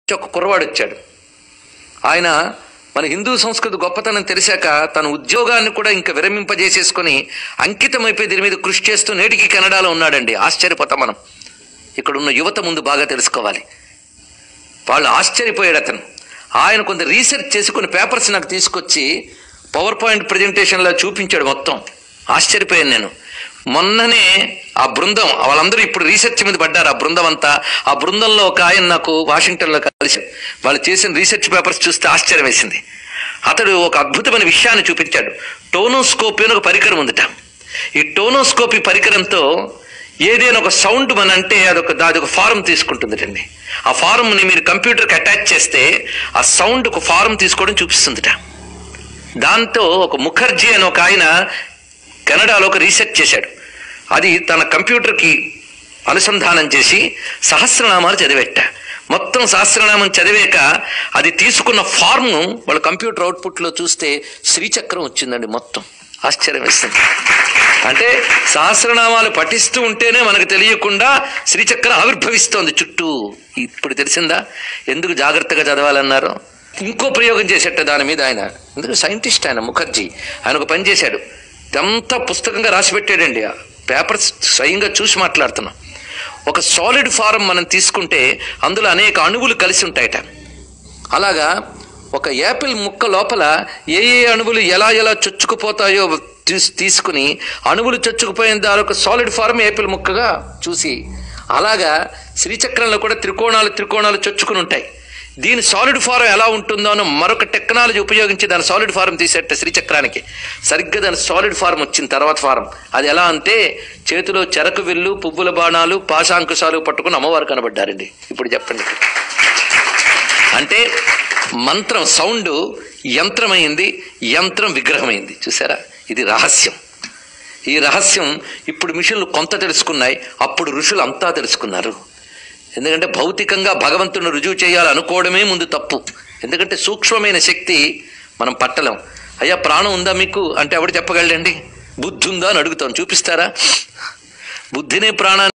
ఒక కుర్రవాడు వచ్చాడు ఆయన మన హిందూ సంస్కృతి గొప్పతనం తెలిసాక తన ఉద్యోగాన్ని కూడా ఇంకా విరమింపజేసేసుకుని అంకితమైపోయి దీని మీద కృషి చేస్తూ నేటికి కెనడాలో ఉన్నాడండి ఆశ్చర్యపోతాం మనం ఇక్కడ ఉన్న యువత ముందు బాగా తెలుసుకోవాలి వాళ్ళు ఆశ్చర్యపోయాడు అతను ఆయన కొంత రీసెర్చ్ చేసి కొన్ని పేపర్స్ నాకు తీసుకొచ్చి పవర్ పాయింట్ ప్రజెంటేషన్లో చూపించాడు మొత్తం ఆశ్చర్యపోయాను నేను మొన్ననే ఆ బృందం వాళ్ళందరూ ఇప్పుడు రీసెర్చ్ మీద పడ్డారు ఆ బృందం అంతా ఆ బృందంలో ఒక ఆయన నాకు వాషింగ్టన్లో కలిసి వాళ్ళు చేసిన రీసెర్చ్ పేపర్స్ చూస్తే ఆశ్చర్యం వేసింది అతడు ఒక అద్భుతమైన విషయాన్ని చూపించాడు టోనోస్కోపీ అని ఒక పరికరం ఉందిట ఈ టోనోస్కోపీ పరికరంతో ఏదైనా ఒక సౌండ్ మన అంటే అదొక దాది ఒక ఫారం తీసుకుంటుందిటండి ఆ ఫారంని మీరు కంప్యూటర్కి అటాచ్ చేస్తే ఆ సౌండ్ ఒక ఫారం తీసుకోవడం చూపిస్తుందిట దాంతో ఒక ముఖర్జీ అని ఒక ఆయన కెనడాలో ఒక రీసెర్చ్ చేశాడు అది తన కంప్యూటర్కి అనుసంధానం చేసి సహస్రనామాలు చదివేట మొత్తం సహస్రనామం చదివాక అది తీసుకున్న ఫార్మ్ వాళ్ళ కంప్యూటర్ అవుట్పుట్లో చూస్తే శ్రీచక్రం వచ్చిందండి మొత్తం ఆశ్చర్యం వేస్తుంది అంటే సహస్రనామాలు పఠిస్తూ ఉంటేనే మనకు తెలియకుండా శ్రీచక్రం ఆవిర్భవిస్తోంది చుట్టూ ఇప్పుడు తెలిసిందా ఎందుకు జాగ్రత్తగా చదవాలన్నారు ఇంకో ప్రయోగం చేసేట దాని మీద ఆయన ఎందుకు సైంటిస్ట్ ఆయన ముఖర్జీ ఆయన ఒక పని చేశాడు ఇదంతా పుస్తకంగా రాసి పెట్టాడండి ఆ పేపర్స్ స్వయంగా చూసి మాట్లాడుతున్నాం ఒక సాలిడ్ ఫారం మనం తీసుకుంటే అందులో అనేక అణువులు కలిసి ఉంటాయట అలాగా ఒక యాపిల్ ముక్క లోపల ఏ ఏ అణువులు ఎలా ఎలా చొచ్చుకుపోతాయో తీస్- తీసుకుని అణువులు చొచ్చుకుపోయిన దాని ఒక సాలిడ్ ఫారం యాపిల్ ముక్కగా చూసి అలాగా శ్రీచక్రంలో కూడా త్రికోణాలు త్రికోణాలు చొచ్చుకుని ఉంటాయి దీని సాలిడ్ ఫారం ఎలా ఉంటుందో అని మరొక టెక్నాలజీ ఉపయోగించి దాని సాలిడ్ ఫారం తీసేట శ్రీచక్రానికి సరిగ్గా దాని సాలిడ్ ఫారం వచ్చిన తర్వాత ఫారం అది ఎలా అంటే చేతిలో చెరకు విల్లు పువ్వుల బాణాలు పాశాంకుశాలు పట్టుకుని అమ్మవారు కనబడ్డారండి ఇప్పుడు చెప్పండి అంటే మంత్రం సౌండ్ యంత్రమైంది యంత్రం విగ్రహమైంది చూసారా ఇది రహస్యం ఈ రహస్యం ఇప్పుడు మిషన్లు కొంత తెలుసుకున్నాయి అప్పుడు ఋషులు అంతా తెలుసుకున్నారు ఎందుకంటే భౌతికంగా భగవంతుని రుజువు చేయాలనుకోవడమే ముందు తప్పు ఎందుకంటే సూక్ష్మమైన శక్తి మనం పట్టలేం అయ్యా ప్రాణం ఉందా మీకు అంటే ఎవడు చెప్పగలండి బుద్ధి ఉందా అని అడుగుతాం చూపిస్తారా బుద్ధినే ప్రాణాన్ని